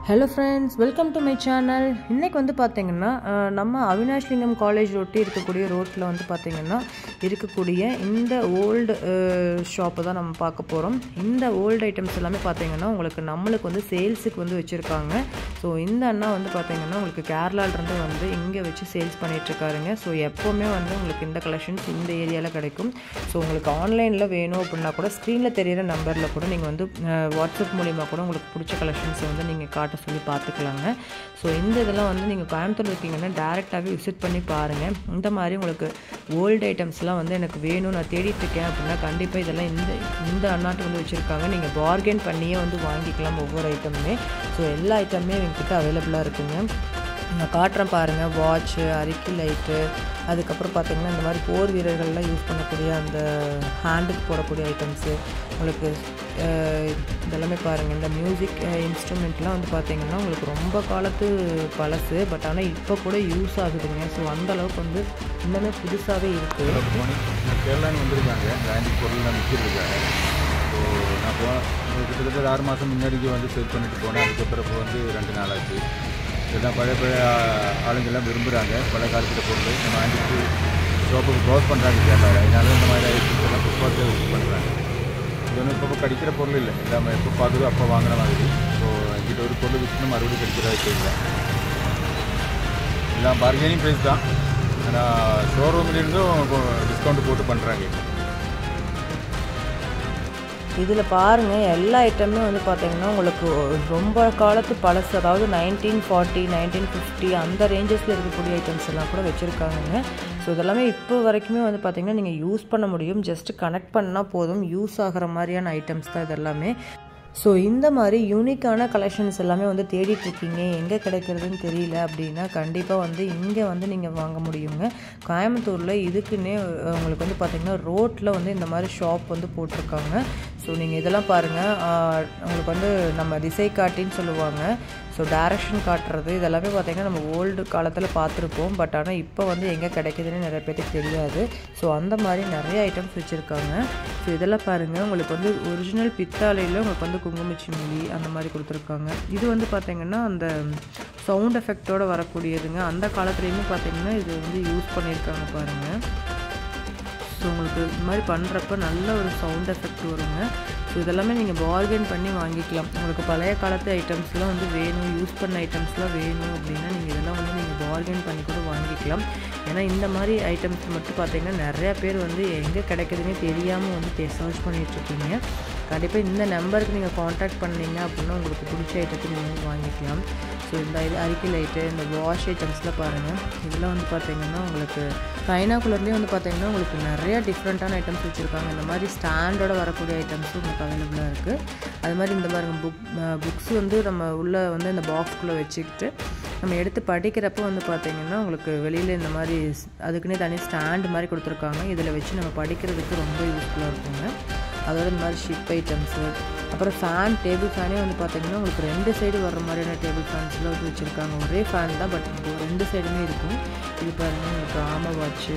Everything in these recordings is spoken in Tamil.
hello friends welcome to my channel இன்றைக்கி வந்து பார்த்தீங்கன்னா அஹ், நம்ம அவினாஷ்லிங்கம் காலேஜ் ஒட்டி இருக்கக்கூடிய ரோட்டில் வந்து பார்த்தீங்கன்னா இருக்கக்கூடிய இந்த ஓல்டு ஷாப்பை தான் நம்ம பார்க்க போகிறோம் இந்த ஓல்டு ஐட்டம்ஸ் எல்லாமே பார்த்தீங்கன்னா உங்களுக்கு நம்மளுக்கு வந்து சேல்ஸுக்கு வந்து வச்சுருக்காங்க ஸோ இந்த அண்ணா வந்து பார்த்தீங்கன்னா உங்களுக்கு கேரளாலேருந்து வந்து இங்கே வச்சு சேல்ஸ் பண்ணிகிட்ருக்காருங்க ஸோ எப்போவுமே வந்து உங்களுக்கு இந்த கலெக்ஷன்ஸ் இந்த ஏரியாவில் கிடைக்கும் ஸோ உங்களுக்கு ஆன்லைனில் வேணும் அப்படின்னா கூட ஸ்க்ரீனில் தெரியிற நம்பரில் கூட நீங்கள் வந்து அஹ், வாட்ஸ்அப் மூலிமா கூட உங்களுக்கு பிடிச்ச கலெக்ஷன்ஸை வந்து நீங்கள் காட்ட சொல்லி பார்த்துக்கலாங்க ஸோ இந்த இதெல்லாம் வந்து நீங்கள் கோயம்புத்தூர் இருக்கீங்கன்னா டேரெக்டாகவே விசிட் பண்ணி பாருங்கள் இந்த மாதிரி உங்களுக்கு ஓல்டு ஐட்டம்ஸ்லாம் வந்து எனக்கு வேணும் நான் தேடிட்டு இருக்கேன் அப்படின்னா கண்டிப்பாக இதெல்லாம் இந்த இந்த அண்ணாட்டு வந்து வச்சுருக்காங்க நீங்கள் பார்கெயின் பண்ணியே வந்து வாங்கிக்கலாம் ஒவ்வொரு ஐட்டமுமே ஸோ எல்லா ஐட்டமுமே எங்ககிட்ட அவைலபிளாக இருக்குங்க நான் காட்டுறேன் பாருங்கள் வாட்ச்சு அரிக்கி லைட்டு அதுக்கப்புறம் பார்த்தீங்கன்னா இந்த மாதிரி போர் வீரர்கள்லாம் யூஸ் பண்ணக்கூடிய அந்த ஹேண்டுக்கு போடக்கூடிய ஐட்டம்ஸு உங்களுக்கு அஹ், இதெல்லாமே பாருங்கள் இந்த மியூசிக் இன்ஸ்ட்ருமெண்ட்லாம் வந்து பார்த்தீங்கன்னா உங்களுக்கு ரொம்ப காலத்து பழசு பட் ஆனால் இப்போ கூட யூஸ் ஆகுதுங்க ஸோ அந்த அளவுக்கு வந்து இன்னுமே புதுசாகவே இருக்குது குட் மார்னிங் நான் கேரளான்னு வந்திருக்காங்க இந்த ஆன்டிக் பொருள்லாம் விற்கிறதுக்காக ஸோ நான் போ ஒரு கிட்டத்தட்ட ஒரு ஆறு மாதம் முன்னாடிக்கு வந்து செல் பண்ணிட்டு போனேன் அதுக்கப்புறம் இப்போ வந்து ரெண்டு நாள் ஆச்சு இதெல்லாம் பழைய பழைய ஆ- ஆளுங்கெல்லாம் விரும்புகிறாங்க பழைய காலத்தில் பொருள் நம்ம ஆன்டிக்கு ஷாப்புக்கு க்ளோஸ் பண்ணுறாங்க கேரளாவில் அதனால இந்த மாதிரி ஐட்டம்ஸ் எல்லாம் புஷ்பாத்தில் யூஸ் பண்ணுறாங்க இது ஒன்றும் இப்போ கிடைக்கிற பொருள் இல்லை எல்லாமே எப்போ பார்க்குதோ அப்போ வாங்குற மாதிரி ஸோ எங்கிட்ட ஒரு பொருள் விற்றுனா மறுபடியும் கிடைக்கிற ஐட்டம் இல்லை எல்லாம் பார்கெனிங் ப்ரைஸ் தான் ஆனால் ஷோரூம்லேருந்தும் டிஸ்கவுண்ட் போட்டு பண்ணுறாங்க இதில் பாருங்கள் எல்லா ஐட்டமுமே வந்து பார்த்தீங்கன்னா உங்களுக்கு ரொம்ப காலத்து பழசு அதாவது நைன்டீன் ஃபார்ட்டி நைன்டீன் ஃபிஃப்டி அந்த ரேஞ்சஸில் இருக்கக்கூடிய ஐட்டம்ஸ் எல்லாம் கூட வச்சுருக்காங்க ஸோ இதெல்லாமே இப்போ வரைக்குமே வந்து பார்த்தீங்கன்னா நீங்கள் யூஸ் பண்ண முடியும் ஜஸ்ட் கனெக்ட் பண்ணால் போதும் யூஸ் ஆகிற மாதிரியான ஐட்டம்ஸ் தான் இதெல்லாமே ஸோ இந்த மாதிரி யூனிக்கான கலெக்ஷன்ஸ் எல்லாமே வந்து தேடிட்டு இருக்கீங்க எங்கே கிடைக்கிறதுன்னு தெரியல அப்படின்னா கண்டிப்பாக வந்து இங்கே வந்து நீங்கள் வாங்க முடியுங்க கோயம்புத்தூரில் இதுக்குன்னே அஹ், உங்களுக்கு வந்து பார்த்திங்கன்னா ரோட்டில் வந்து இந்த மாதிரி ஷாப் வந்து போட்டிருக்காங்க ஸோ நீங்கள் இதெல்லாம் பாருங்கள் உங்களுக்கு வந்து நம்ம திசை காட்டின்னு சொல்லுவாங்க ஸோ டைரக்ஷன் காட்டுறது இதெல்லாமே பார்த்திங்கன்னா நம்ம ஓல்டு காலத்தில் பார்த்துருப்போம் பட் ஆனால் இப்போ வந்து எங்கே கிடைக்குதுன்னு நிறைய பேருக்கு தெரியாது ஸோ அந்த மாதிரி நிறைய ஐட்டம்ஸ் வச்சுருக்காங்க ஸோ இதெல்லாம் பாருங்கள் உங்களுக்கு வந்து ஒரிஜினல் பித்தாலையில் உங்களுக்கு வந்து குங்குமச்சிமிலி அந்த மாதிரி கொடுத்துருக்காங்க இது வந்து பார்த்திங்கன்னா அந்த சவுண்ட் எஃபெக்டோட வரக்கூடியதுங்க அந்த காலத்துலேயுமே பார்த்திங்கன்னா இது வந்து யூஸ் பண்ணியிருக்காங்க பாருங்கள் ஸோ உங்களுக்கு இது மாதிரி பண்ணுறப்ப நல்ல ஒரு சவுண்ட் எஃபெக்ட் வருங்க ஸோ இதெல்லாமே நீங்கள் பார்கெயின் பண்ணி வாங்கிக்கலாம் உங்களுக்கு பழைய காலத்து ஐட்டம்ஸ்லாம் வந்து வேணும் யூஸ் பண்ண ஐட்டம்ஸ்லாம் வேணும் அப்படின்னா நீங்கள் இதெல்லாம் வந்து நீங்கள் பார்கெயின் பண்ணி கூட வாங்கிக்கலாம் ஏன்னா இந்த மாதிரி ஐட்டம்ஸ் மட்டும் பார்த்தீங்கன்னா நிறையா பேர் வந்து எங்கே கிடைக்குதுன்னே தெரியாமல் வந்து சர்ச் பண்ணிகிட்ருக்கீங்க கண்டிப்பாக இந்த நம்பருக்கு நீங்கள் காண்டாக்ட் பண்ணீங்க அப்படின்னா உங்களுக்கு பிடிச்ச ஐட்டத்தை நீங்கள் வந்து வாங்கிக்கலாம் ஸோ இந்த இது அரிக்கை லைட்டு இந்த வாஷ் ஐட்டம்ஸ்லாம் பாருங்கள் இதெல்லாம் வந்து பார்த்தீங்கன்னா உங்களுக்கு சைனாக்குள்ளர்லேயே வந்து பார்த்தீங்கன்னா உங்களுக்கு நிறைய டிஃப்ரெண்ட்டான ஐட்டம்ஸ் வச்சுருக்காங்க இந்த மாதிரி ஸ்டாண்டோட வரக்கூடிய ஐட்டம்ஸும் உங்களுக்கு அவைலபிளாக இருக்குது அது மாதிரி இந்த பாருங்க புக் புக்ஸ் வந்து நம்ம உள்ளே வந்து இந்த பாக்ஸ்குள்ளே வச்சுக்கிட்டு நம்ம எடுத்து படிக்கிறப்போ வந்து பார்த்தீங்கன்னா உங்களுக்கு வெளியில் இந்த மாதிரி ஸ்- அதுக்குன்னே தனி ஸ்டாண்டு மாதிரி கொடுத்துருக்காங்க இதில் வச்சு நம்ம படிக்கிறதுக்கு ரொம்ப யூஸ்ஃபுல்லாக இருக்குங்க அதோட இந்த மாதிரி ஷிப் ஐட்டம்ஸு அப்புறம் ஃபேன் டேபிள் ஃபேனே வந்து பார்த்தீங்கன்னா உங்களுக்கு ரெண்டு சைடு வர்ற மாதிரியான டேபிள் ஃபேன்ஸ்லாம் வந்து வச்சுருக்காங்க ஒரே ஃபேன் தான் பட் ரெண்டு சைடுமே இருக்கும் இது பாருங்கள் உங்களுக்கு ஆம வாட்ச்சு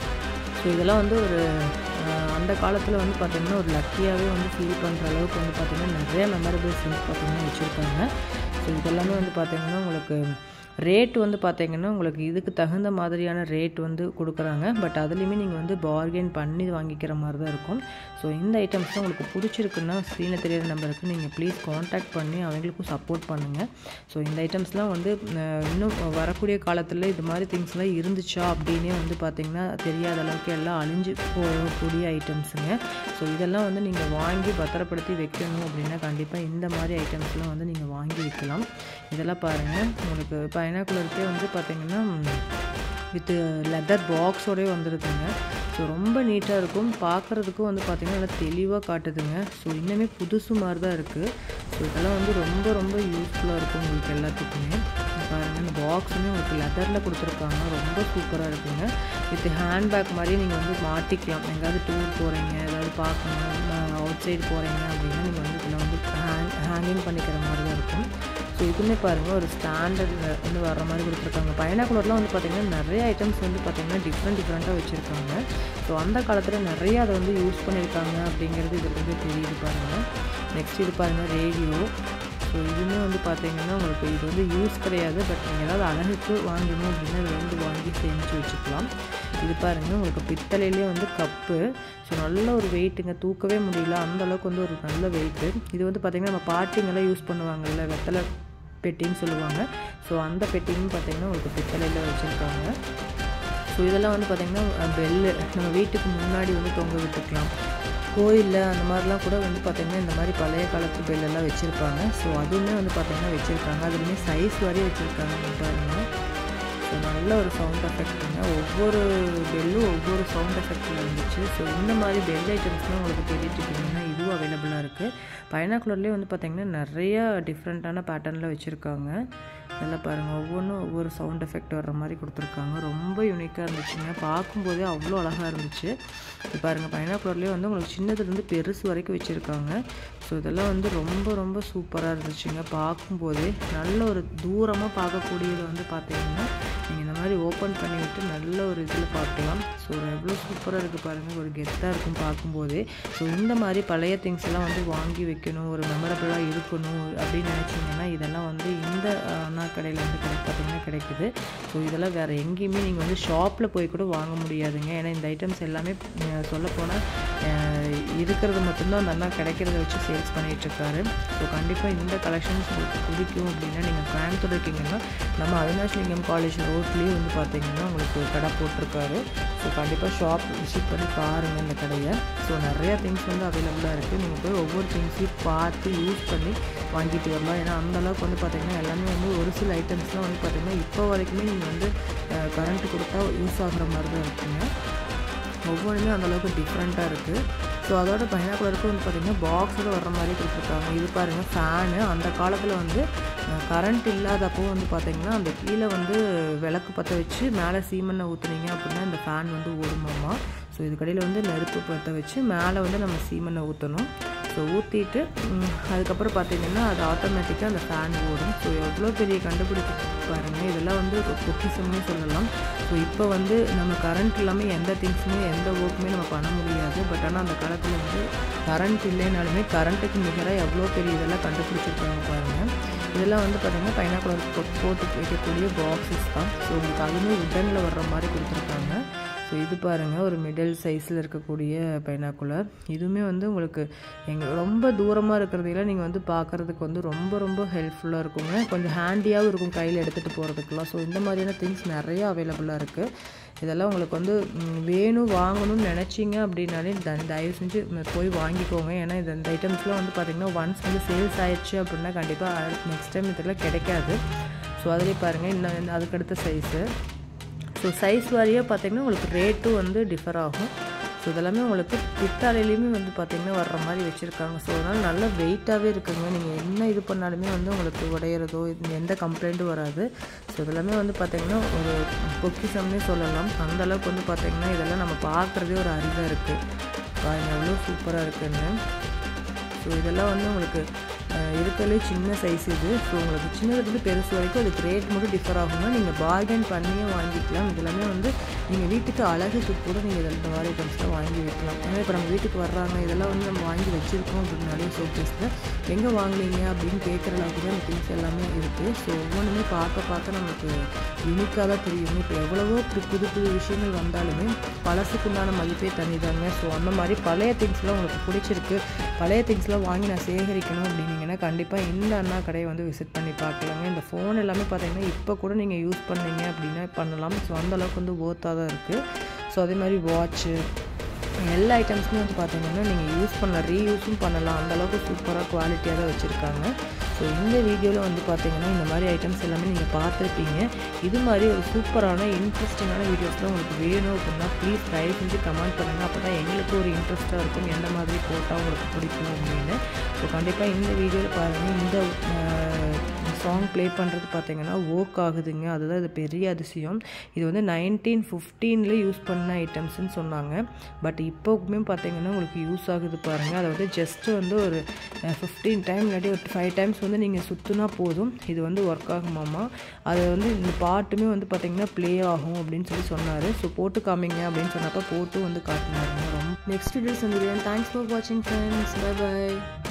ஸோ இதெல்லாம் வந்து ஒரு அஹ், அந்த காலத்தில் வந்து பார்த்திங்கன்னா ஒரு லக்கியாகவே வந்து ஃபீல் பண்ணுற அளவுக்கு வந்து பார்த்திங்கன்னா நிறைய மெமரபிள்ஸ் வந்து பார்த்திங்கன்னா வச்சுருக்காங்க ஸோ இதெல்லாமே வந்து பார்த்திங்கன்னா உங்களுக்கு ரேட் வந்து பார்த்திங்கன்னா உங்களுக்கு இதுக்கு தகுந்த மாதிரியான ரேட் வந்து கொடுக்குறாங்க பட் அதுலேயுமே நீங்கள் வந்து பார்கெயின் பண்ணி வாங்கிக்கிற மாதிரி தான் இருக்கும் ஸோ இந்த ஐட்டம்ஸ் தான் உங்களுக்கு பிடிச்சிருக்குன்னா ஸ்க்ரீனில் தெரியிற நம்பருக்கு நீங்கள் ப்ளீஸ் காண்டாக்ட் பண்ணி அவங்களுக்கும் சப்போர்ட் பண்ணுங்கள் ஸோ இந்த ஐட்டம்ஸ்லாம் வந்து அஹ், இன்னும் வரக்கூடிய காலத்தில் இது மாதிரி திங்ஸ்லாம் இருந்துச்சா அப்படின்னே வந்து பார்த்திங்கன்னா தெரியாத அளவுக்கு எல்லாம் அழிஞ்சு போகக்கூடிய ஐட்டம்ஸுங்க ஸோ இதெல்லாம் வந்து நீங்கள் வாங்கி பத்திரப்படுத்தி வைக்கணும் அப்படின்னா கண்டிப்பாக இந்த மாதிரி ஐட்டம்ஸ்லாம் வந்து நீங்கள் வாங்கி வைக்கலாம் இதெல்லாம் பாருங்கள் உங்களுக்கு பைனாக்குலருக்கே வந்து பார்த்திங்கன்னா வித் லெதர் பாக்ஸோடய வந்துடுதுங்க ஸோ ரொம்ப நீட்டாக இருக்கும் பார்க்குறதுக்கும் வந்து பார்த்திங்கன்னா நல்லா தெளிவாக காட்டுதுங்க ஸோ இன்னுமே புதுசு மாதிரி தான் இருக்குது ஸோ இதெல்லாம் வந்து ரொம்ப ரொம்ப யூஸ்ஃபுல்லாக இருக்கும் உங்களுக்கு எல்லாத்துக்குமே இங்க பாருங்கள் இந்த பாக்ஸுமே உங்களுக்கு லெதரில் கொடுத்துருக்காங்க ரொம்ப சூப்பராக இருக்குங்க வித் ஹேண்ட்பேக் மாதிரி நீங்கள் வந்து மாட்டிக்கலாம் எங்கேயாவது டூர் போகிறீங்க ஏதாவது பார்க்கணும் அவுட் சைடு போகிறீங்க அப்படின்னா நீங்கள் வந்து இதில் வந்து ஹேங் ஹேங்கிங் பண்ணிக்கிற மாதிரி தான் இருக்கும் ஸோ இதுவுமே பாருங்கள் ஒரு ஸ்டாண்டர்ட் வந்து வர மாதிரி கொடுத்துருக்காங்க பைனாக்குலர்லாம் வந்து பார்த்திங்கன்னா நிறைய ஐட்டம்ஸ் வந்து பார்த்திங்கன்னா டிஃப்ரெண்ட் டிஃப்ரெண்ட்டாக வச்சுருக்காங்க ஸோ அந்த காலத்தில் நிறைய அதை வந்து யூஸ் பண்ணியிருக்காங்க அப்படிங்கிறது இதுலேருந்து தெரியுது பாருங்கள் நெக்ஸ்ட் இது பாருங்கள் ரேடியோ ஸோ இதுவுமே வந்து பார்த்தீங்கன்னா உங்களுக்கு இது வந்து யூஸ் கிடையாது பட் நீங்கள் ஏதாவது அழகுக்கு வாங்கணும் அப்படின்னா இதை வந்து வாங்கி சேமித்து வச்சுக்கலாம் இது பாருங்கள் உங்களுக்கு பித்தளையிலே வந்து கப்பு ஸோ நல்ல ஒரு வெயிட்டுங்க தூக்கவே முடியல அந்த அளவுக்கு வந்து ஒரு நல்ல வெயிட்டு இது வந்து பார்த்திங்கன்னா நம்ம பாட்டிங்கெல்லாம் யூஸ் பண்ணுவாங்கல்ல வெத்தலை பெட்டின்னு சொல்லுவாங்க ஸோ அந்த பெட்டின்னு பார்த்திங்கன்னா உங்களுக்கு பித்தளையில் வச்சுருக்காங்க ஸோ இதெல்லாம் வந்து பார்த்திங்கன்னா பெல்லு நம்ம வீட்டுக்கு முன்னாடி வந்து தொங்க விட்டுக்கலாம் கோயிலில் அந்த மாதிரிலாம் கூட வந்து பார்த்திங்கன்னா இந்த மாதிரி பழைய காலத்து பெல்லெல்லாம் வச்சுருப்பாங்க ஸோ அதுவுமே வந்து பார்த்திங்கன்னா வச்சுருக்காங்க அதுலேயுமே சைஸ் வரையும் வச்சுருக்காங்க பாருங்கள் ஸோ நல்ல ஒரு சவுண்ட் எஃபெக்ட்டுங்க ஒவ்வொரு பெல்லும் ஒவ்வொரு சவுண்ட் எஃபெக்டில் இருந்துச்சு ஸோ இந்த மாதிரி பெல் ஐட்டம்ஸ்லாம் உங்களுக்கு தேடிட்டு இருக்கீங்கன்னா இதுவும் அவைலபிளாக இருக்குது பைனாக்குலர்லேயே வந்து பார்த்திங்கன்னா நிறைய டிஃப்ரெண்ட்டான பேட்டர்னில் வச்சுருக்காங்க நல்லா பாருங்கள் ஒவ்வொன்றும் ஒவ்வொரு சவுண்ட் எஃபெக்ட் வர்ற மாதிரி கொடுத்துருக்காங்க ரொம்ப யூனிக்காக இருந்துச்சுங்க பார்க்கும்போதே அவ்வளோ அழகாக இருந்துச்சு இப்போ பாருங்கள் பைனாக்குலர்லேயே வந்து உங்களுக்கு சின்னதுலேருந்து பெருசு வரைக்கும் வச்சுருக்காங்க ஸோ இதெல்லாம் வந்து ரொம்ப ரொம்ப சூப்பராக இருந்துச்சுங்க பார்க்கும்போதே நல்ல ஒரு தூரமாக பார்க்கக்கூடியது வந்து பார்த்தீங்கன்னா நீங்கள் இந்த மாதிரி ஓப்பன் பண்ணி விட்டு நல்ல ஒரு இதில் பார்க்கலாம் ஸோ எவ்வளோ சூப்பராக இருக்குது பாருங்கள் ஒரு கெத்தாக இருக்கும் பார்க்கும்போதே ஸோ இந்த மாதிரி பழைய திங்ஸ் எல்லாம் வந்து வாங்கி வைக்கணும் ஒரு மெமரபிளாக இருக்கணும் அப்படின்னு நினச்சிங்கன்னா இதெல்லாம் வந்து இந்த அண்ணா கடையில் வந்து கிடை பார்த்திங்கன்னா கிடைக்குது ஸோ இதெல்லாம் வேறு எங்கேயுமே நீங்கள் வந்து ஷாப்பில் போய் கூட வாங்க முடியாதுங்க ஏன்னா இந்த ஐட்டம்ஸ் எல்லாமே சொல்லப்போனால் இருக்கிறது மட்டும்தான் அந்த அண்ணா கிடைக்கிறத வச்சு சேல்ஸ் பண்ணிகிட்ருக்காரு ஸோ கண்டிப்பாக இந்த கலெக்ஷன்ஸ் உங்களுக்கு பிடிக்கும் அப்படின்னா நீங்கள் கோயம்புத்தூர் இருக்கீங்கன்னா நம்ம அவினாஷ்லிங்கம் காலேஜ் ரோட்லேயே வந்து பார்த்தீங்கன்னா உங்களுக்கு கடை போட்டிருக்காரு ஸோ கண்டிப்பாக ஷாப் விசிட் பண்ணி பாருங்கள் இந்த கடையை ஸோ நிறையா திங்ஸ் வந்து அவைலபிளாக இருக்குது நீங்கள் போய் ஒவ்வொரு திங்ஸையும் பார்த்து யூஸ் பண்ணி வாங்கிட்டு வரலாம் ஏன்னா அந்தளவுக்கு வந்து பார்த்திங்கன்னா எல்லாமே வந்து ஒரு சில ஐட்டம்ஸ்லாம் வந்து பார்த்திங்கன்னா இப்போ வரைக்குமே நீங்கள் வந்து கரண்ட்டு கொடுத்தா யூஸ் ஆகுற மாதிரி தான் இருக்குங்க ஒவ்வொன்றுமே அந்தளவுக்கு டிஃப்ரெண்ட்டாக இருக்குது ஸோ அதோட பைனாக்குலருக்கு வந்து பார்த்திங்கன்னா பாக்ஸோட வர்ற மாதிரி கொடுத்துருக்காங்க இது பாருங்கள் ஃபேனு அந்த காலத்தில் வந்து கரண்ட் இல்லாதப்போ வந்து பார்த்திங்கன்னா அந்த கீழே வந்து விளக்கு பற்ற வச்சு மேலே சீமெண்ணை ஊற்றுனீங்க அப்படின்னா இந்த ஃபேன் வந்து ஓடுமாமா ஸோ இதுக்கடையில் வந்து நெருப்பு பற்ற வச்சு மேலே வந்து நம்ம சீமெண்ணை ஊற்றணும் ஸோ ஊற்றிட்டு அதுக்கப்புறம் பார்த்திங்கன்னா அது ஆட்டோமேட்டிக்காக அந்த ஃபேன் ஓடும் ஸோ எவ்வளோ பெரிய கண்டுபிடிப்பு பாருங்கள் இதெல்லாம் வந்து பொக்கிசம்னே சொல்லலாம் ஸோ இப்போ வந்து நம்ம கரண்ட் இல்லாமல் எந்த திங்ஸுமே எந்த ஒர்க்குமே நம்ம பண்ண முடியாது பட் ஆனால் அந்த காலத்தில் வந்து கரண்ட் இல்லைனாலுமே கரண்ட்டுக்கு நிகராக எவ்வளோ பெரிய இதெல்லாம் கண்டுபிடிச்சிருக்காங்க பாருங்கள் இதெல்லாம் வந்து பார்த்திங்கன்னா பைனாக்குலர் போட்டு வைக்கக்கூடிய பாக்ஸஸ் தான் ஸோ உங்களுக்கு அதுவுமே உடனில் வர்ற மாதிரி கொடுத்துருக்காங்க ஸோ இது பாருங்கள் ஒரு மிடில் சைஸில் இருக்கக்கூடிய பைனாக்குலர் இதுவுமே வந்து உங்களுக்கு எங்கள் ரொம்ப தூரமாக இருக்கிறதையெல்லாம் நீங்கள் வந்து பார்க்குறதுக்கு வந்து ரொம்ப ரொம்ப ஹெல்ப்ஃபுல்லாக இருக்குங்க கொஞ்சம் ஹேண்டியாகவும் இருக்கும் கையில் எடுத்துகிட்டு போகிறதுக்குலாம் ஸோ இந்த மாதிரியான திங்ஸ் நிறைய அவைலபிளாக இருக்குது இதெல்லாம் உங்களுக்கு வந்து வேணும் வாங்கணும்னு நினச்சிங்க அப்படின்னாலே த தயவு செஞ்சு போய் வாங்கிக்கோங்க ஏன்னா இந்த இந்த ஐட்டம்ஸ்லாம் வந்து பார்த்திங்கன்னா ஒன்ஸ் வந்து சேல்ஸ் ஆயிடுச்சு அப்படின்னா கண்டிப்பாக நெக்ஸ்ட் டைம் இதெல்லாம் கிடைக்காது ஸோ அதிலே பாருங்கள் இன்னும் அதுக்கடுத்த சைஸு ஸோ சைஸ் வாரியாக பார்த்திங்கன்னா உங்களுக்கு ரேட்டும் வந்து டிஃபர் ஆகும் ஸோ இதெல்லாமே உங்களுக்கு பித்தாலையிலையுமே வந்து பார்த்திங்கன்னா வர்ற மாதிரி வச்சுருக்காங்க ஸோ அதனால் நல்ல வெயிட்டாகவே இருக்குங்க நீங்கள் என்ன இது பண்ணாலுமே வந்து உங்களுக்கு உடையிறதோ எந்த கம்ப்ளைண்ட்டும் வராது ஸோ இதெல்லாமே வந்து பார்த்திங்கன்னா ஒரு பொக்கிசம்னே சொல்லலாம் அந்த அளவுக்கு வந்து பார்த்திங்கன்னா இதெல்லாம் நம்ம பார்க்குறதே ஒரு அரிதாக இருக்குது பாருங்க எவ்வளோ சூப்பராக இருக்குன்னு ஸோ இதெல்லாம் வந்து உங்களுக்கு இருக்கிறதுலே சின்ன சைஸ் இது ஸோ உங்களுக்கு சின்னதுலேருந்து பெருசு வரைக்கும் அதுக்கு ரேட் மட்டும் டிஃபர் ஆகும்னா நீங்கள் பார்கென் பண்ணியே வாங்கிக்கலாம் இதெல்லாமே வந்து நீங்கள் வீட்டுக்கு அழகுக்கு கூட நீங்கள் இந்த மாதிரி ஐட்டம்ஸ்லாம் வாங்கி வைக்கலாம் ஏன்னா இப்போ நம்ம வீட்டுக்கு வர்றாங்க இதெல்லாம் வந்து நம்ம வாங்கி வச்சுருக்கோம் அப்படின்னாலே ஷோகேஸில் எங்கே வாங்கினீங்க அப்படின்னு கேட்குற அளவுக்கு தான் இந்த திங்ஸ் எல்லாமே இருக்குது ஸோ ஒவ்வொன்றுமே பார்க்க பார்க்க நமக்கு யூனிக்காக தான் தெரியும் இப்போ எவ்வளவோ புது புது புது விஷயங்கள் வந்தாலுமே பழசுக்குண்டான மதிப்பே தனிதாங்க ஸோ அந்த மாதிரி பழைய திங்ஸ்லாம் உங்களுக்கு பிடிச்சிருக்கு பழைய திங்ஸ்லாம் வாங்கி நான் சேகரிக்கணும் அப்படின்னீங்கன்னா கண்டிப்பாக இந்த அண்ணா கடையை வந்து விசிட் பண்ணி பார்க்கலாங்க இந்த ஃபோன் எல்லாமே பார்த்தீங்கன்னா இப்போ கூட நீங்கள் யூஸ் பண்ணீங்க அப்படின்னா பண்ணலாம் ஸோ அந்தளவுக்கு வந்து ஓர்த்தாக தான் இருக்குது ஸோ அதே மாதிரி வாட்ச்சு எல்லா ஐட்டம்ஸுமே வந்து பார்த்தீங்கன்னா நீங்கள் யூஸ் பண்ணலாம் ரீயூஸும் பண்ணலாம் அந்தளவுக்கு சூப்பராக குவாலிட்டியாக தான் வச்சுருக்காங்க ஸோ இந்த வீடியோவில் வந்து பார்த்தீங்கன்னா இந்த மாதிரி ஐட்டம்ஸ் எல்லாமே நீங்கள் பார்த்துருப்பீங்க இது மாதிரி ஒரு சூப்பரான இன்ட்ரெஸ்டிங்கான வீடியோஸ்லாம் உங்களுக்கு வேணும் அப்படின்னா ப்ளீஸ் தயவு செஞ்சு கமெண்ட் பண்ணுங்கள் அப்போ தான் எங்களுக்கு ஒரு இன்ட்ரெஸ்ட்டாக இருக்கும் எந்த மாதிரி போட்டால் உங்களுக்கு பிடிக்கும் அப்படின்னு ஸோ கண்டிப்பாக இந்த வீடியோவில் பாருங்கள் இந்த சாங் ப்ளே பண்ணுறது பார்த்தீங்கன்னா ஒர்க் ஆகுதுங்க அதுதான் இது பெரிய அதிசயம் இது வந்து நைன்டீன் ஃபிஃப்டீனில் யூஸ் பண்ண ஐட்டம்ஸ்னு சொன்னாங்க பட் இப்போவுமே பார்த்தீங்கன்னா உங்களுக்கு யூஸ் ஆகுது பாருங்கள் அதை வந்து ஜஸ்ட்டு வந்து ஒரு ஃபிஃப்டீன் டைம் இல்லாட்டி ஒரு ஃபைவ் டைம்ஸ் வந்து நீங்கள் சுற்றுனா போதும் இது வந்து ஒர்க் ஆகுமாமா அது வந்து இந்த பாட்டுமே வந்து பார்த்தீங்கன்னா ப்ளே ஆகும் அப்படின்னு சொல்லி சொன்னார் ஸோ போட்டு காமிங்க அப்படின்னு சொன்னப்போ போட்டு வந்து காட்டினாருங்க ரொம்ப நெக்ஸ்ட் வீடியோஸ் வந்து தேங்க்ஸ் ஃபார் வாட்சிங் ஃப்ரெண்ட்ஸ் பை பாய்